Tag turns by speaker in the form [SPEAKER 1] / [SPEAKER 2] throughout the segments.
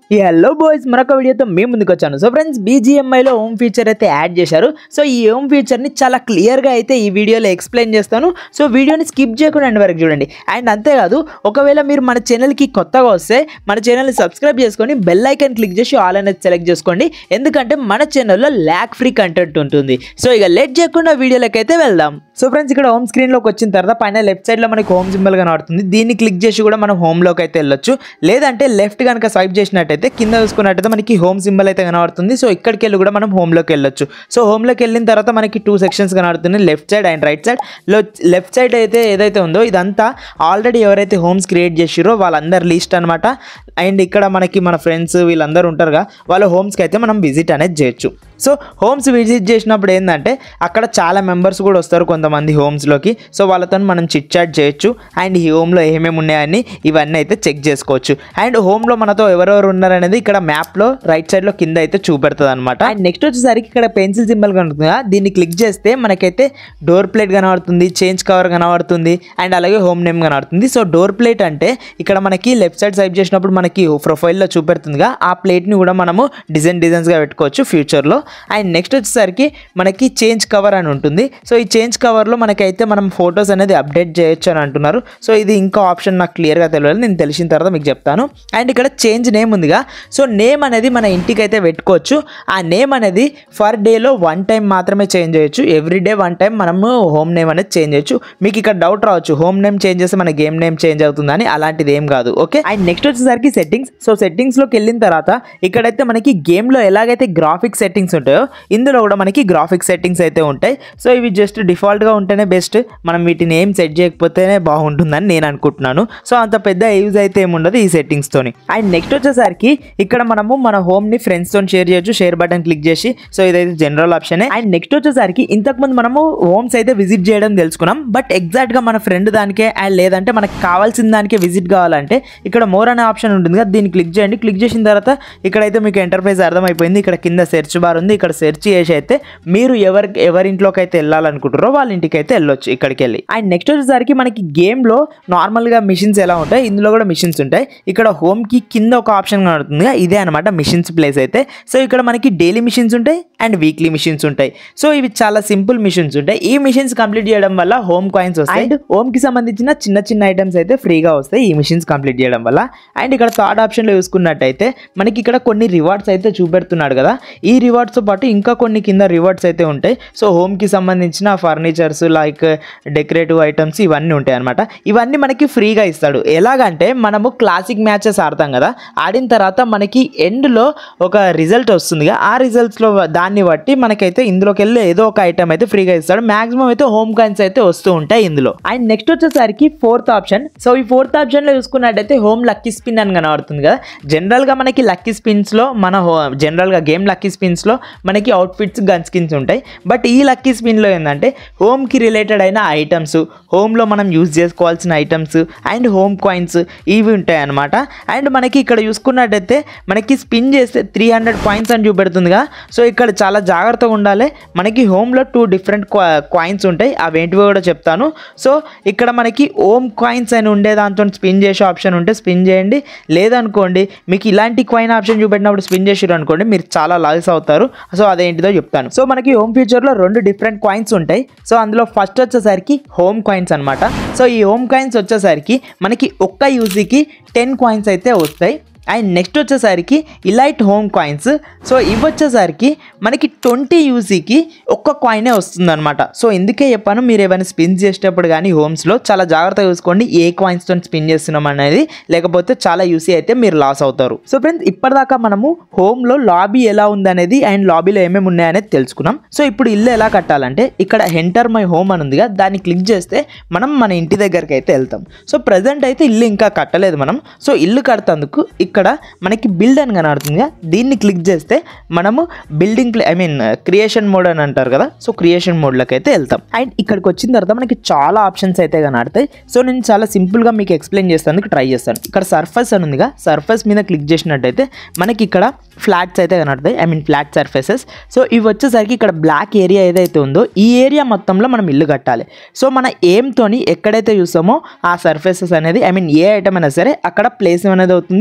[SPEAKER 1] ఈ hello boys మరొక వీడియోతో మేము ముందుకు వచ్చాను సో ఫ్రెండ్స్ బీజిఎంఐలో హోమ్ ఫీచర్ అయితే యాడ్ చేశారు సో ఈ హోమ్ ఫీచర్ని చాలా క్లియర్గా అయితే ఈ వీడియోలో ఎక్స్ప్లెయిన్ చేస్తాను సో వీడియోని స్కిప్ చేయకుండా ఎండ్ వరకు చూడండి అండ్ అంతేకాదు ఒకవేళ మీరు మన ఛానల్కి కొత్తగా వస్తే మన ఛానల్ని సబ్స్క్రైబ్ చేసుకొని బెల్ ఐకాన్ క్లిక్ చేసి ఆల్ అనేది సెలెక్ట్ చేసుకోండి ఎందుకంటే మన ఛానల్లో ల్యాక్ ఫ్రీ కంటెంట్ ఉంటుంది సో ఇక లేట్ చేయకుండా వీడియోలోకి అయితే వెళ్దాం సో ఫ్రెండ్స్ ఇక్కడ హోమ్ స్క్రీన్లోకి వచ్చిన తర్వాత పైన లెఫ్ట్ సైడ్లో మనకి హోమ్ సింబల్ కనబడుతుంది దీన్ని క్లిక్ చేసి కూడా మనం హోమ్లోకి అయితే వెళ్ళొచ్చు లేదంటే లెఫ్ట్ కనుక స్వైప్ చేసినట్టయితే కింద చూసుకున్నట్టయితే మనకి హోమ్ సింబల్ అయితే కనబడుతుంది సో ఇక్కడికి వెళ్ళి కూడా మనం హోమ్లోకి వెళ్ళొచ్చు సో హోమ్లోకి వెళ్ళిన తర్వాత మనకి టూ సెక్షన్స్ కనబడుతుంది left side and right side లో లెఫ్ట్ సైడ్ అయితే ఏదైతే ఉందో ఇదంతా ఆల్రెడీ ఎవరైతే హోమ్స్ క్రియేట్ చేసిరో వాళ్ళందరి లిస్ట్ అనమాట అండ్ ఇక్కడ మనకి మన ఫ్రెండ్స్ వీళ్ళందరూ ఉంటారుగా వాళ్ళ హోమ్స్కి అయితే మనం విజిట్ అనేది చేయొచ్చు సో హోమ్స్ విజిట్ చేసినప్పుడు ఏంటంటే అక్కడ చాలా మెంబర్స్ కూడా వస్తారు కొంతమంది హోమ్స్లోకి సో వాళ్ళతో మనం చిట్ చాట్ చేయొచ్చు అండ్ ఈ హోమ్లో ఏమేమి ఉన్నాయని ఇవన్నీ అయితే చెక్ చేసుకోవచ్చు అండ్ హోమ్లో మనతో ఎవరెవరు ఉన్నారనేది ఇక్కడ మ్యాప్లో రైట్ సైడ్లో కింద అయితే చూపెడుతుంది అనమాట అండ్ నెక్స్ట్ వచ్చేసరికి ఇక్కడ పెన్సిల్ సింబల్ కనుక దీన్ని క్లిక్ చేస్తే మనకైతే డోర్ ప్లేట్ కనబడుతుంది చేంజ్ కవర్ కనబడుతుంది అండ్ అలాగే హోమ్ నేమ్ కనబడుతుంది సో డోర్ ప్లేట్ అంటే ఇక్కడ మనకి లెఫ్ట్ సైడ్ సైప్ చేసినప్పుడు మనకి ప్రొఫైల్లో చూపెడుతుందిగా ఆ ప్లేట్ని కూడా మనము డిజైన్ డిజైన్స్గా పెట్టుకోవచ్చు ఫ్యూచర్లో అండ్ నెక్స్ట్ వచ్చేసరికి మనకి చేంజ్ కవర్ అని ఉంటుంది సో ఈ చేంజ్ కవర్లో మనకైతే మనం ఫొటోస్ అనేది అప్డేట్ చేయొచ్చు అని అంటున్నారు సో ఇది ఇంకా ఆప్షన్ నాకు క్లియర్గా తెలియదు నేను తెలిసిన తర్వాత మీకు చెప్తాను అండ్ ఇక్కడ చేంజ్ నేమ్ ఉందిగా సో నేమ్ అనేది మన ఇంటికి అయితే పెట్టుకోవచ్చు ఆ నేమ్ అనేది ఫర్ డేలో వన్ టైం మాత్రమే చేంజ్ చేయొచ్చు ఎవ్రీ డే వన్ టైం మనము హోమ్ నేమ్ అనేది చేంజ్ చేయొచ్చు మీకు ఇక్కడ డౌట్ రావచ్చు హోమ్ నేమ్ చేంజ్ చేస్తే మన గేమ్ నేమ్ చేంజ్ అవుతుందని అలాంటిది ఏం కాదు ఓకే అండ్ నెక్స్ట్ వచ్చేసరికి సెట్టింగ్స్ సో సెట్టింగ్స్లోకి వెళ్ళిన తర్వాత ఇక్కడైతే మనకి గేమ్లో ఎలాగైతే గ్రాఫిక్ సెట్టింగ్స్ ఉంటాయో ఇందులో కూడా మనకి గ్రాఫిక్ సెట్టింగ్స్ అయితే ఉంటాయి సో ఇవి జస్ట్ డిఫాల్ట్గా ఉంటేనే బెస్ట్ మనం వీటిని ఏం సెట్ చేయకపోతేనే బాగుంటుందని నేను అనుకుంటున్నాను సో అంత పెద్ద యూజ్ అయితే ఏముండదు ఈ సెట్టింగ్స్తోని అండ్ నెక్స్ట్ వచ్చేసరికి ఇక్కడ మనము మన హోమ్ని ఫ్రెండ్స్తో షేర్ చేయొచ్చు షేర్ బటన్ క్లిక్ చేసి సో ఇదైతే జనరల్ ఆప్షనే అండ్ నెక్స్ట్ వచ్చేసరికి ఇంతకుముందు మనము హోమ్స్ అయితే విజిట్ చేయడం తెలుసుకున్నాం బట్ ఎగ్జాక్ట్గా మన ఫ్రెండ్ దానికే అండ్ లేదంటే మనకు కావాల్సిన దానికే విజిట్ కావాలంటే ఇక్కడ మోర్ అనే ఆప్షన్ ఉంటుంది కదా దీన్ని క్లిక్ చేయండి క్లిక్ చేసిన తర్వాత ఇక్కడైతే మీకు ఎంటర్ప్రైజ్ అర్థమైపోయింది ఇక్కడ కింద సెర్చ్ బార్ ఉంది ఇక్కడ సెర్చ్ చేసి అయితే మీరు ఎవరి ఎవరింట్లోకి అయితే వెళ్ళాలనుకుంటారో వాళ్ళ ఇంటికి అయితే వెళ్ళొచ్చు ఇక్కడికి వెళ్ళి అండ్ నెక్స్ట్ వచ్చేసరికి మనకి గేమ్లో నార్మల్గా మిషన్స్ ఎలా ఉంటాయి ఇందులో కూడా మిషన్స్ ఉంటాయి ఇక్కడ హోమ్కి కింద ఒక ఆప్షన్ కనబడుతుంది ఇదే అనమాట మిషన్స్ ప్లేస్ అయితే సో ఇక్కడ మనకి డైలీ మిషన్స్ ఉంటాయి అండ్ వీక్లీ మిషన్స్ ఉంటాయి సో ఇవి చాలా సింపుల్ మిషన్స్ ఉంటాయి ఈ మిషన్స్ కంప్లీట్ చేయడం వల్ల హోమ్ కాయిన్స్ వస్తాయి అండ్ హోమ్ కి సంబంధించిన చిన్న చిన్న ఐటమ్స్ అయితే ఫ్రీగా వస్తాయి ఈ మిషన్స్ కంప్లీట్ చేయడం వల్ల అండ్ ఇక్కడ థర్డ్ ఆప్షన్లో చూసుకున్నట్టయితే మనకి ఇక్కడ కొన్ని రివార్డ్స్ అయితే చూపెడుతున్నాడు కదా ఈ రివార్డ్స్తో పాటు ఇంకా కొన్ని కింద రివార్డ్స్ అయితే ఉంటాయి సో హోమ్కి సంబంధించిన ఫర్నిచర్స్ లైక్ డెకరేటివ్ ఐటమ్స్ ఇవన్నీ ఉంటాయి అనమాట ఇవన్నీ మనకి ఫ్రీగా ఇస్తాడు ఎలాగంటే మనము క్లాసిక్ మ్యాచెస్ ఆడతాం కదా ఆడిన తర్వాత మనకి ఎండ్లో ఒక రిజల్ట్ వస్తుంది ఆ రిజల్ట్స్లో దాన్ని బట్టి మనకైతే ఇందులోకి వెళ్ళి ఏదో ఒక ఐటమ్ అయితే ఫ్రీగా ఇస్తాడు మాక్సిమం అయితే హోమ్ కాయిన్స్ అయితే వస్తూ ఉంటాయి ఇందులో అండ్ నెక్స్ట్ వచ్చేసరికి ఫోర్త్ ఆప్షన్ సో ఈ ఫోర్త్ ఆప్షన్లో చూసుకున్నట్టయితే హోమ్ లక్కీ స్పిన్ అని కనబడుతుంది కదా జనరల్గా మనకి లక్కీ స్పిన్స్లో మన హో జనరల్గా గేమ్ లక్కీ స్పిన్స్లో మనకి అవుట్ఫిట్స్ గన్ స్కిన్స్ ఉంటాయి బట్ ఈ లక్కీ స్పిన్లో ఏంటంటే హోమ్కి రిలేటెడ్ అయిన ఐటమ్స్ హోమ్లో మనం యూజ్ చేసుకోవాల్సిన ఐటమ్స్ అండ్ హోమ్ కాయిన్స్ ఇవి ఉంటాయి అనమాట అండ్ మనకి ఇక్కడ చూసుకున్నట్టయితే మనకి స్పిన్ చేస్తే త్రీ హండ్రెడ్ పాయింట్స్ అని చూపెడుతుందిగా సో ఇక్కడ చాలా జాగ్రత్తగా ఉండాలి మనకి హోమ్లో టూ డిఫరెంట్ కాయిన్స్ ఉంటాయి అవి ఏంటివో కూడా చెప్తాను సో ఇక్కడ మనకి హోమ్ కాయిన్స్ అని ఉండే దాంతో స్పిన్ చేసే ఆప్షన్ ఉంటే స్పిన్ చేయండి లేదనుకోండి మీకు ఇలాంటి కాయిన్ ఆప్షన్ చూపెట్టినప్పుడు స్పిన్ చేసారు అనుకోండి మీరు చాలా లాస్ అవుతారు సో అదేంటిదో చెప్తాను సో మనకి హోమ్ ఫ్యూచర్లో రెండు డిఫరెంట్ కాయిన్స్ ఉంటాయి సో అందులో ఫస్ట్ వచ్చేసరికి హోమ్ కాయిన్స్ అనమాట సో ఈ హోమ్ కాయిన్స్ వచ్చేసరికి మనకి ఒక్క యూజీకి టెన్ కాయిన్స్ అయితే వస్తాయి అండ్ నెక్స్ట్ వచ్చేసరికి ఇలైట్ హోమ్ కాయిన్స్ సో ఇవి వచ్చేసరికి మనకి ట్వంటీ యూసీకి ఒక్క కాయినే వస్తుందన్నమాట సో ఎందుకే చెప్పాను మీరు ఏమైనా స్పిన్ చేసేటప్పుడు కానీ హోమ్స్లో చాలా జాగ్రత్తగా చూసుకోండి ఏ కాయిన్స్తో స్పిన్ చేస్తున్నాం అనేది లేకపోతే చాలా యూసీ అయితే మీరు లాస్ అవుతారు సో ఫ్రెండ్స్ ఇప్పటిదాకా మనము హోమ్లో లాబీ ఎలా ఉందనేది అండ్ లాబీలో ఏమేమి ఉన్నాయనేది తెలుసుకున్నాం సో ఇప్పుడు ఇల్లు ఎలా కట్టాలంటే ఇక్కడ ఎంటర్ మై హోమ్ అని ఉందిగా దాన్ని క్లిక్ చేస్తే మనం మన ఇంటి దగ్గరికి అయితే వెళ్తాం సో ప్రజెంట్ అయితే ఇల్లు ఇంకా కట్టలేదు మనం సో ఇల్లు కడతందుకు ఇక్కడ మనకి బిల్డ్ అని కనబడుతుందిగా దీన్ని క్లిక్ చేస్తే మనము building play I mean creation mode అని అంటారు కదా సో క్రియేషన్ మోడ్లోకి అయితే వెళ్తాం అండ్ ఇక్కడికి వచ్చిన తర్వాత మనకి చాలా ఆప్షన్స్ అయితే కనబడతాయి సో నేను చాలా సింపుల్గా మీకు ఎక్స్ప్లెయిన్ చేస్తాను ట్రై చేస్తాను ఇక్కడ సర్ఫేస్ అని ఉందిగా సర్ఫేస్ మీద క్లిక్ చేసినట్టయితే మనకి ఇక్కడ ఫ్లాట్స్ అయితే కనబడతాయి I mean flat surfaces so ఇవి వచ్చేసరికి ఇక్కడ బ్లాక్ ఏరియా ఏదైతే ఉందో ఈ ఏరియా మొత్తంలో మనం ఇల్లు కట్టాలి సో మన ఎయిమ్తోని ఎక్కడైతే చూసామో ఆ సర్ఫేసెస్ అనేది ఐ మీన్ ఏ ఐటమ్ అయినా సరే అక్కడ ప్లేస్ అనేది అవుతుంది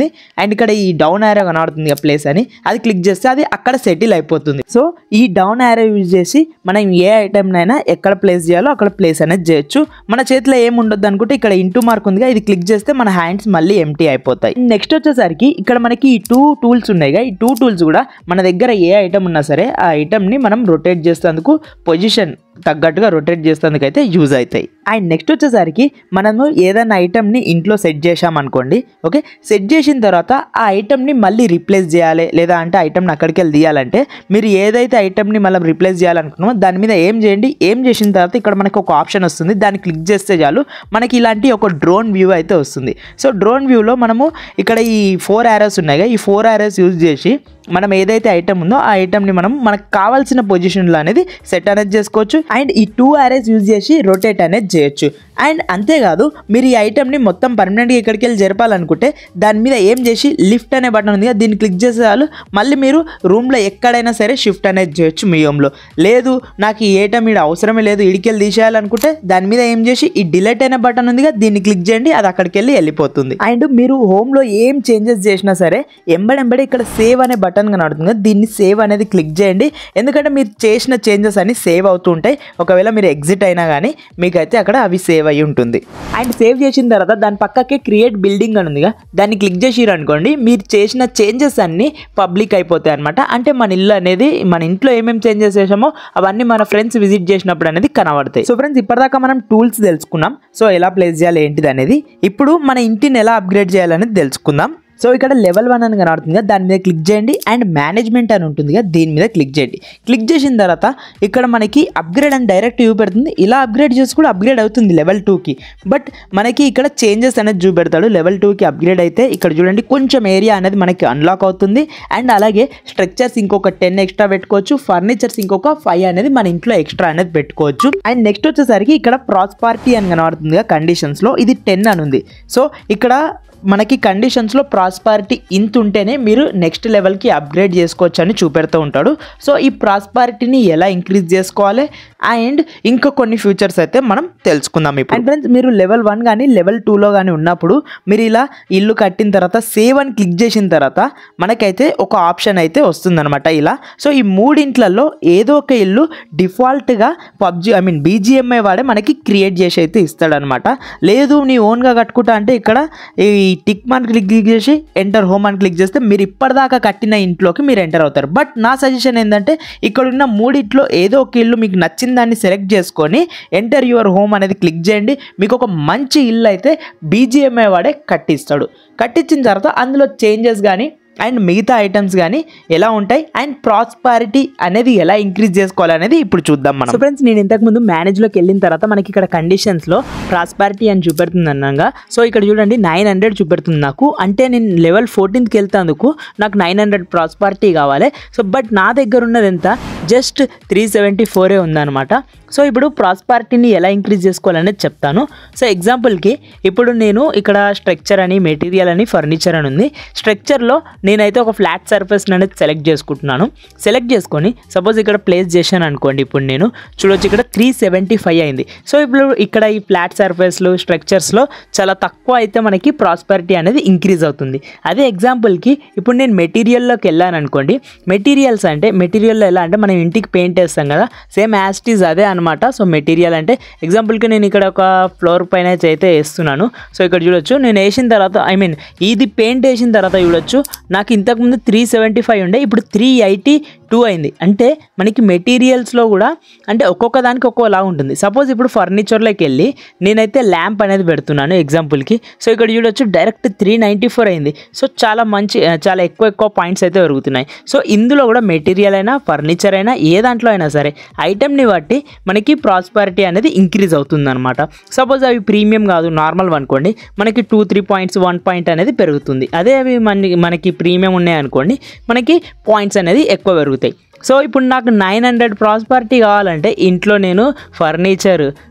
[SPEAKER 1] అండ్ ఇక్కడ ఈ డౌన్ యారో కనబడుతుంది కదా ప్లేస్ అని అది క్లిక్ చేస్తే అది అక్కడ సెటిల్ అయిపోతుంది సో ఈ డౌన్ యారో యూజ్ చేసి మనం ఏ ఐటెంనైనా ఎక్కడ ప్లేస్ చేయాలో అక్కడ ప్లేస్ అనేది చేయొచ్చు మన చేతిలో ఏం ఉండొద్దు అనుకుంటే ఇక్కడ ఇంటూ మార్క్ ఉందిగా ఇది క్లిక్ చేస్తే మన హ్యాండ్స్ మళ్ళీ ఎంటీ అయిపోతాయి నెక్స్ట్ వచ్చేసరికి ఇక్కడ మనకి ఈ టూ టూల్స్ ఉన్నాయిగా ఈ టూ టూల్స్ కూడా మన దగ్గర ఏ ఐటమ్ ఉన్నా సరే ఆ ఐటమ్ని మనం రొటేట్ చేసేందుకు పొజిషన్ తగ్గట్టుగా రొటేట్ చేసేందుకు అయితే యూజ్ అవుతాయి అండ్ నెక్స్ట్ వచ్చేసరికి మనము ఏదైనా ఐటమ్ని ఇంట్లో సెట్ చేసామనుకోండి ఓకే సెట్ చేసిన తర్వాత ఆ ఐటమ్ని మళ్ళీ రీప్లేస్ చేయాలి లేదా అంటే ఐటమ్ని అక్కడికి వెళ్ళి తీయాలంటే మీరు ఏదైతే ఐటమ్ని మళ్ళీ రీప్లేస్ చేయాలనుకున్నామో దాని మీద ఏం చేయండి ఏం చేసిన తర్వాత ఇక్కడ మనకు ఒక ఆప్షన్ వస్తుంది దాన్ని క్లిక్ చేస్తే చాలు మనకి ఇలాంటి ఒక డ్రోన్ వ్యూ అయితే వస్తుంది సో డ్రోన్ వ్యూలో మనము ఇక్కడ ఈ ఫోర్ యారోస్ ఉన్నాయి కదా, ఈ ఫోర్ యారోస్ యూజ్ చేసి మనం ఏదైతే ఐటమ్ ఉందో ఆ ఐటమ్ని మనం మనకు కావాల్సిన పొజిషన్లో అనేది సెట్ అనేది చేసుకోవచ్చు అండ్ ఈ టూ యారేస్ యూజ్ చేసి రొటేట్ అనేది చేయొచ్చు అండ్ అంతేకాదు మీరు ఈ ఐటమ్ని మొత్తం పర్మనెంట్గా ఇక్కడికి వెళ్ళి జరపాలనుకుంటే దాని మీద ఏం చేసి లిఫ్ట్ అనే బటన్ ఉంది కదా, దీన్ని క్లిక్ చేసే చాలు మళ్ళీ మీరు రూమ్లో ఎక్కడైనా సరే షిఫ్ట్ అనేది చేయొచ్చు మీ హోమ్లో లేదు నాకు ఈ ఐటమ్ ఇక్కడ అవసరమే లేదు ఇడికెళ్ళి తీసేయాలనుకుంటే దాని మీద ఏం చేసి ఈ డిలీట్ అనే బటన్ ఉంది కదా దీన్ని క్లిక్ చేయండి అది అక్కడికి వెళ్ళి వెళ్ళిపోతుంది అండ్ మీరు హోమ్లో ఏం చేంజెస్ చేసినా సరే ఎంబడెంబడి ఇక్కడ సేవ్ అనే బటన్ కనబడుతుంది కదా, దీన్ని సేవ్ అనేది క్లిక్ చేయండి ఎందుకంటే మీరు చేసిన చేంజెస్ అన్ని సేవ్ అవుతూ ఉంటాయి ఒకవేళ మీరు ఎగ్జిట్ అయినా కానీ మీకైతే అక్కడ అవి సేవ్ అయ్యి ఉంటుంది అండ్ సేవ్ చేసిన తర్వాత దాని పక్కకే క్రియేట్ బిల్డింగ్ అని ఉందిగా దాన్ని క్లిక్ చేసిరు అనుకోండి మీరు చేసిన చేంజెస్ అన్ని పబ్లిక్ అయిపోతాయి అనమాట అంటే మన ఇల్లు అనేది మన ఇంట్లో ఏమేమి చేంజెస్ చేసామో అవన్నీ మన ఫ్రెండ్స్ విజిట్ చేసినప్పుడు అనేది కనబడతాయి సో ఫ్రెండ్స్ ఇప్పటిదాకా మనం టూల్స్ తెలుసుకున్నాం సో ఎలా ప్లేస్ చేయాలి ఏంటిది అనేది ఇప్పుడు మన ఇంటిని ఎలా అప్గ్రేడ్ చేయాలనేది తెలుసుకుందాం సో ఇక్కడ లెవెల్ వన్ అని కనబడుతుంది కదా దాని మీద క్లిక్ చేయండి అండ్ మేనేజ్మెంట్ అని ఉంటుంది కదా దీని మీద క్లిక్ చేయండి క్లిక్ చేసిన తర్వాత ఇక్కడ మనకి అప్గ్రేడ్ అని డైరెక్ట్ చూపెడుతుంది ఇలా అప్గ్రేడ్ చేసి కూడా అప్గ్రేడ్ అవుతుంది లెవెల్ టూకి బట్ మనకి ఇక్కడ చేంజెస్ అనేది చూపెడతాడు లెవెల్ టూకి అప్గ్రేడ్ అయితే ఇక్కడ చూడండి కొంచెం ఏరియా అనేది మనకి అన్లాక్ అవుతుంది అండ్ అలాగే స్ట్రక్చర్స్ ఇంకొక టెన్ ఎక్స్ట్రా పెట్టుకోవచ్చు ఫర్నిచర్స్ ఇంకొక ఫైవ్ అనేది మన ఇంట్లో ఎక్స్ట్రా అనేది పెట్టుకోవచ్చు అండ్ నెక్స్ట్ వచ్చేసరికి ఇక్కడ ప్రాస్పారిటీ అని కనబడుతుంది కండిషన్స్లో ఇది టెన్ అని ఉంది సో ఇక్కడ మనకి కండిషన్స్లో ప్రాస్పారిటీ ఇంత ఉంటేనే మీరు నెక్స్ట్ లెవెల్కి అప్గ్రేడ్ చేసుకోవచ్చు అని చూపెడుతూ ఉంటాడు సో ఈ ప్రాస్పారిటీని ఎలా ఇంక్రీజ్ చేసుకోవాలి అండ్ ఇంకా కొన్ని ఫ్యూచర్స్ అయితే మనం తెలుసుకుందాం ఇప్పుడు అండ్ ఫ్రెండ్స్ మీరు లెవెల్ వన్ కానీ లెవెల్ టూలో కానీ ఉన్నప్పుడు మీరు ఇలా ఇల్లు కట్టిన తర్వాత సేవ్ అని క్లిక్ చేసిన తర్వాత మనకైతే ఒక ఆప్షన్ అయితే వస్తుందన్నమాట ఇలా సో ఈ మూడింట్లలో ఏదో ఒక ఇల్లు డిఫాల్ట్గా పబ్జి ఐ మీన్ బీజిఎంఐ వాడే మనకి క్రియేట్ చేసి అయితే ఇస్తాడనమాట లేదు నీ ఓన్గా కట్టుకుంటా అంటే ఇక్కడ ఈ టిక్ మాన్ క్లిక్ చేసి ఎంటర్ హోమ్ అని క్లిక్ చేస్తే మీరు ఇప్పటిదాకా కట్టిన ఇంట్లోకి మీరు ఎంటర్ అవుతారు బట్ నా సజెషన్ ఏంటంటే ఇక్కడ ఉన్న మూడిట్లో ఏదో ఒక ఇల్లు మీకు నచ్చిన దాన్ని సెలెక్ట్ చేసుకొని ఎంటర్ యువర్ హోమ్ అనేది క్లిక్ చేయండి మీకు ఒక మంచి ఇల్లు అయితే బీజిఎంఐ వాడే కట్టిస్తాడు కట్టించిన తర్వాత అందులో చేంజెస్ కానీ అండ్ మిగతా ఐటమ్స్ కానీ ఎలా ఉంటాయి అండ్ ప్రాస్పారిటీ అనేది ఎలా ఇంక్రీజ్ చేసుకోవాలనేది ఇప్పుడు చూద్దాం మనం సో ఫ్రెండ్స్ నేను ఇంతకుముందు మేనేజ్లోకి వెళ్ళిన తర్వాత మనకి ఇక్కడ కండిషన్స్లో ప్రాస్పారిటీ అని చూపెడుతుంది అన్నాగా సో ఇక్కడ చూడండి నైన్ హండ్రెడ్ చూపెడుతుంది నాకు అంటే నేను లెవెల్ ఫోర్టీన్త్కి వెళ్తాందుకు నాకు నైన్ హండ్రెడ్ ప్రాస్పారిటీ కావాలి సో బట్ నా దగ్గర ఉన్నది ఎంత జస్ట్ త్రీ సెవెంటీ ఫోరే ఉందన్నమాట సో ఇప్పుడు ప్రాస్పారిటీని ఎలా ఇంక్రీజ్ చేసుకోవాలనేది చెప్తాను సో ఎగ్జాంపుల్కి ఇప్పుడు నేను ఇక్కడ స్ట్రక్చర్ అని మెటీరియల్ అని ఫర్నిచర్ అని ఉంది స్ట్రక్చర్లో నేనైతే ఒక ఫ్లాట్ సర్ఫేస్ అనేది సెలెక్ట్ చేసుకుంటున్నాను సెలెక్ట్ చేసుకొని సపోజ్ ఇక్కడ ప్లేస్ చేశాను అనుకోండి ఇప్పుడు నేను చూడొచ్చు ఇక్కడ త్రీ సెవెంటీ ఫైవ్ అయింది సో ఇప్పుడు ఇక్కడ ఈ ఫ్లాట్ సర్ఫేస్లు స్ట్రక్చర్స్లో చాలా తక్కువ అయితే మనకి ప్రాస్పరిటీ అనేది ఇంక్రీజ్ అవుతుంది అదే ఎగ్జాంపుల్కి ఇప్పుడు నేను మెటీరియల్లోకి వెళ్ళాను అనుకోండి మెటీరియల్స్ అంటే మెటీరియల్లో ఎలా అంటే మనం ఇంటికి పెయింట్ వేస్తాం కదా సేమ్ యాస్టీజ్ అదే అనమాట సో మెటీరియల్ అంటే ఎగ్జాంపుల్కి నేను ఇక్కడ ఒక ఫ్లోర్ పైన అయితే వేస్తున్నాను సో ఇక్కడ చూడొచ్చు నేను వేసిన తర్వాత ఐ మీన్ ఇది పెయింట్ వేసిన తర్వాత చూడొచ్చు నాకు ఇంతకుముందు త్రీ సెవెంటీ ఫైవ్ ఉండే ఇప్పుడు త్రీ ఎయిటీ టూ అయింది అంటే మనకి మెటీరియల్స్లో కూడా అంటే ఒక్కొక్క దానికి ఒక్కోలా ఉంటుంది సపోజ్ ఇప్పుడు ఫర్నిచర్లోకి వెళ్ళి నేనైతే ల్యాంప్ అనేది పెడుతున్నాను ఎగ్జాంపుల్కి సో ఇక్కడ చూడొచ్చు డైరెక్ట్ త్రీ నైంటీ ఫోర్ అయింది సో చాలా మంచి ఆ, చాలా ఎక్కువ ఎక్కువ పాయింట్స్ అయితే పెరుగుతున్నాయి సో ఇందులో కూడా మెటీరియల్ అయినా ఫర్నిచర్ అయినా ఏ దాంట్లో అయినా సరే ఐటెంని బట్టి మనకి ప్రాస్పారిటీ అనేది ఇంక్రీజ్ అవుతుంది అనమాట సపోజ్ అవి ప్రీమియం కాదు నార్మల్ అనుకోండి మనకి two three points one point అనేది పెరుగుతుంది అదే అవి మనకి మనకి ప్రీమియం ఉన్నాయి అనుకోండి మనకి పాయింట్స్ అనేది ఎక్కువ పెరుగుతాయి సో ఇప్పుడు నాకు నైన్ హండ్రెడ్ ప్రాస్పారిటీ కావాలంటే ఇంట్లో నేను ఫర్నిచర్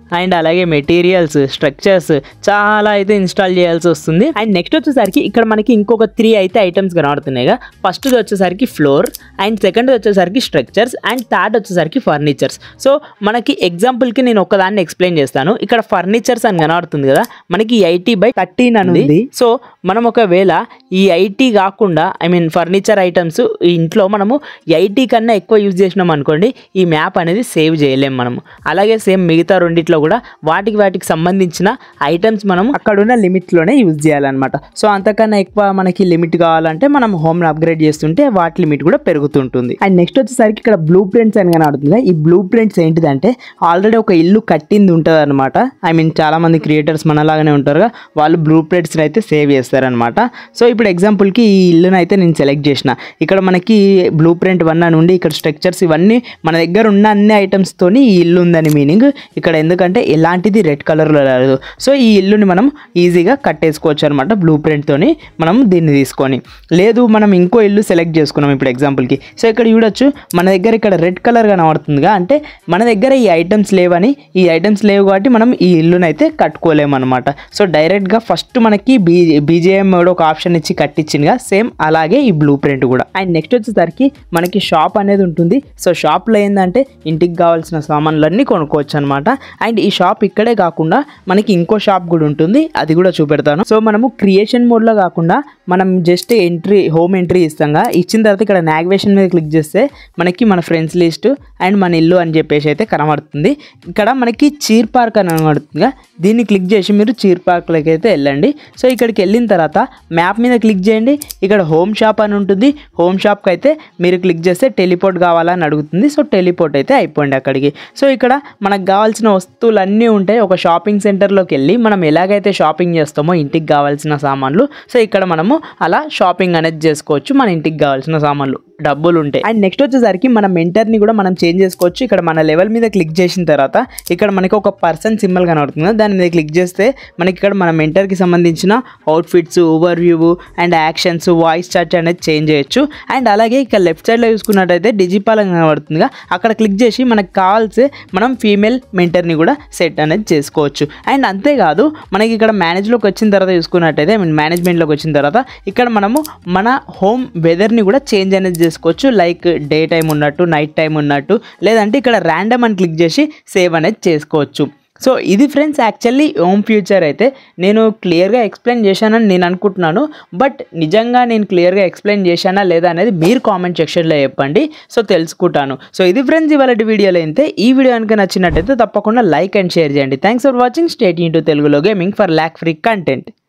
[SPEAKER 1] అండ్ అలాగే మెటీరియల్స్ స్ట్రక్చర్స్ చాలా అయితే ఇన్స్టాల్ చేయాల్సి వస్తుంది అండ్ నెక్స్ట్ వచ్చేసరికి ఇక్కడ మనకి ఇంకొక త్రీ అయితే ఐటమ్స్ కనబడుతున్నాయిగా ఫస్ట్ వచ్చేసరికి ఫ్లోర్ అండ్ సెకండ్ వచ్చేసరికి స్ట్రక్చర్స్ అండ్ థర్డ్ వచ్చేసరికి ఫర్నిచర్స్ సో మనకి ఎగ్జాంపుల్కి నేను ఒకదాన్ని ఎక్స్ప్లెయిన్ చేస్తాను ఇక్కడ ఫర్నిచర్స్ అని కనబడుతుంది కదా మనకి ఎయిటీ బై థర్టీన్ అని ఉంది సో మనం ఒకవేళ ఈ ఐటీ కాకుండా ఐ మీన్ ఫర్నిచర్ ఐటమ్స్ ఈ ఇంట్లో మనము ఎయిటీ కన్నా ఎక్కువ యూజ్ చేసినాం అనుకోండి ఈ మ్యాప్ అనేది సేవ్ చేయలేం మనము అలాగే సేమ్ మిగతా రెండిట్లో కూడా వాటికి వాటికి సంబంధించిన ఐటమ్స్ మనం అక్కడున్న లిమిట్లోనే యూజ్ చేయాలన్నమాట సో అంతకన్నా ఎక్కువ మనకి లిమిట్ కావాలంటే మనం హోమ్ అప్గ్రేడ్ చేస్తుంటే వాటి లిమిట్ కూడా పెరుగుతుంటుంది అండ్ నెక్స్ట్ వచ్చేసరికి ఇక్కడ బ్లూ ప్రింట్స్ అని కనబడుతుంది ఈ బ్లూ ప్రింట్స్ ఏంటిదంటే ఆల్రెడీ ఒక ఇల్లు కట్టింది ఉంటుంది అనమాట ఐ మీన్ చాలా మంది క్రియేటర్స్ మనలాగానే ఉంటారుగా వాళ్ళు బ్లూ ప్రింట్స్ అయితే సేవ్ చేస్తారనమాట సో ఇప్పుడు ఎగ్జాంపుల్కి ఈ ఇల్లుని అయితే నేను సెలెక్ట్ చేసిన ఇక్కడ మనకి బ్లూ ప్రింట్ వన్ అని ఉండి ఇక్కడ స్ట్రక్చర్స్ ఇవన్నీ మన దగ్గర ఉన్న అన్ని ఐటమ్స్తోని ఈ ఇల్లు ఉందని మీనింగ్ ఇక్కడ ఎందుకంటే ఎలాంటిది రెడ్ కలర్లో లేదు సో ఈ ఇల్లుని మనం ఈజీగా కట్టేసుకోవచ్చు అనమాట బ్లూ ప్రింట్తోని మనం దీన్ని తీసుకొని లేదు మనం ఇంకో ఇల్లు సెలెక్ట్ చేసుకున్నాం ఇప్పుడు ఎగ్జాంపుల్కి సో ఇక్కడ చూడొచ్చు మన దగ్గర ఇక్కడ రెడ్ కలర్ కనబడుతుందిగా అంటే మన దగ్గర ఈ ఐటమ్స్ లేవని ఈ ఐటమ్స్ లేవు కాబట్టి మనం ఈ ఇల్లుని అయితే కట్టుకోలేము అనమాట సో డైరెక్ట్గా ఫస్ట్ మనకి బీ బీజేఎం కూడా ఒక ఆప్షన్ ఇచ్చి కట్టించిందిగా సేమ్ అలాగే ఈ బ్లూ ప్రింట్ కూడా అండ్ నెక్స్ట్ వచ్చేసరికి మనకి షాప్ అనేది ఉంటుంది సో షాప్లో ఏంటంటే ఇంటికి కావాల్సిన సామాన్లన్నీ కొనుక్కోవచ్చు అనమాట అండ్ ఈ షాప్ ఇక్కడే కాకుండా మనకి ఇంకో షాప్ కూడా ఉంటుంది అది కూడా చూపెడతాను సో మనము క్రియేషన్ మోడ్లో కాకుండా మనం జస్ట్ ఎంట్రీ హోమ్ ఎంట్రీ ఇస్తాంగా ఇచ్చిన తర్వాత ఇక్కడ నావిగేషన్ మీద క్లిక్ చేస్తే మనకి మన ఫ్రెండ్స్ లిస్ట్ అండ్ మన ఇల్లు అని చెప్పేసి అయితే కనబడుతుంది ఇక్కడ మనకి చీర్ పార్క్ అని కనబడుతుందిగా దీన్ని క్లిక్ చేసి మీరు చీర్ పార్క్లోకి అయితే వెళ్ళండి సో ఇక్కడికి వెళ్ళిన తర్వాత మ్యాప్ మీద క్లిక్ చేయండి ఇక్కడ హోమ్ షాప్ అని ఉంటుంది హోమ్ షాప్కి అయితే మీరు క్లిక్ చేస్తే టెలిపోర్ట్ కావాలని అడుగుతుంది సో టెలిపోర్ట్ అయితే అయిపోయింది అక్కడికి సో ఇక్కడ మనకు కావాల్సిన వస్తువులు అన్నీ ఉంటాయి ఒక షాపింగ్ సెంటర్లోకి వెళ్ళి మనం ఎలాగైతే షాపింగ్ చేస్తామో ఇంటికి కావాల్సిన సామాన్లు సో ఇక్కడ మనము అలా షాపింగ్ అనేది చేసుకోవచ్చు మన ఇంటికి కావాల్సిన సామాన్లు డబ్బులు ఉంటాయి అండ్ నెక్స్ట్ వచ్చేసరికి మన మెంటర్ని కూడా మనం చేంజ్ చేసుకోవచ్చు ఇక్కడ మన లెవెల్ మీద క్లిక్ చేసిన తర్వాత ఇక్కడ మనకి ఒక పర్సన్ సింబల్ కనబడుతుంది కదా, దాని మీద క్లిక్ చేస్తే మనకి ఇక్కడ మన మెంటర్కి సంబంధించిన outfits overview and actions voice chat అనేది చేంజ్ చేయొచ్చు అండ్ అలాగే ఇక్కడ లెఫ్ట్ సైడ్లో చూసుకున్నట్టయితే డిజిపాల్ అని కనబడుతుందిగా అక్కడ క్లిక్ చేసి మనకు కావాల్సి మనం ఫీమేల్ మెంటర్ని కూడా సెట్ అనేది చేసుకోవచ్చు అండ్ అంతేకాదు మనకి ఇక్కడ మేనేజ్లోకి వచ్చిన తర్వాత చూసుకున్నట్టయితే ఐ మీన్ మేనేజ్మెంట్లోకి వచ్చిన తర్వాత ఇక్కడ మనము మన హోమ్ వెదర్ని కూడా చేంజ్ అనేది చేసుకోవచ్చు లైక్ డే టైం ఉన్నట్టు నైట్ టైం ఉన్నట్టు లేదంటే ఇక్కడ ర్యాండమ్ అని క్లిక్ చేసి సేవ్ అనేది చేసుకోవచ్చు సో ఇది ఫ్రెండ్స్ యాక్చువల్లీ హోమ్ ఫ్యూచర్ అయితే నేను క్లియర్గా ఎక్స్ప్లెయిన్ చేశానని నేను అనుకుంటున్నాను బట్ నిజంగా నేను క్లియర్గా ఎక్స్ప్లెయిన్ చేశానా లేదా అనేది మీరు కామెంట్ సెక్షన్లో చెప్పండి సో తెలుసుకుంటాను సో ఇది ఫ్రెండ్స్ ఇవాళ వీడియోలో అయితే ఈ వీడియో కనుక నచ్చినట్టయితే తప్పకుండా లైక్ అండ్ షేర్ చేయండి thanks for watching state into తెలుగులో gaming for lag free content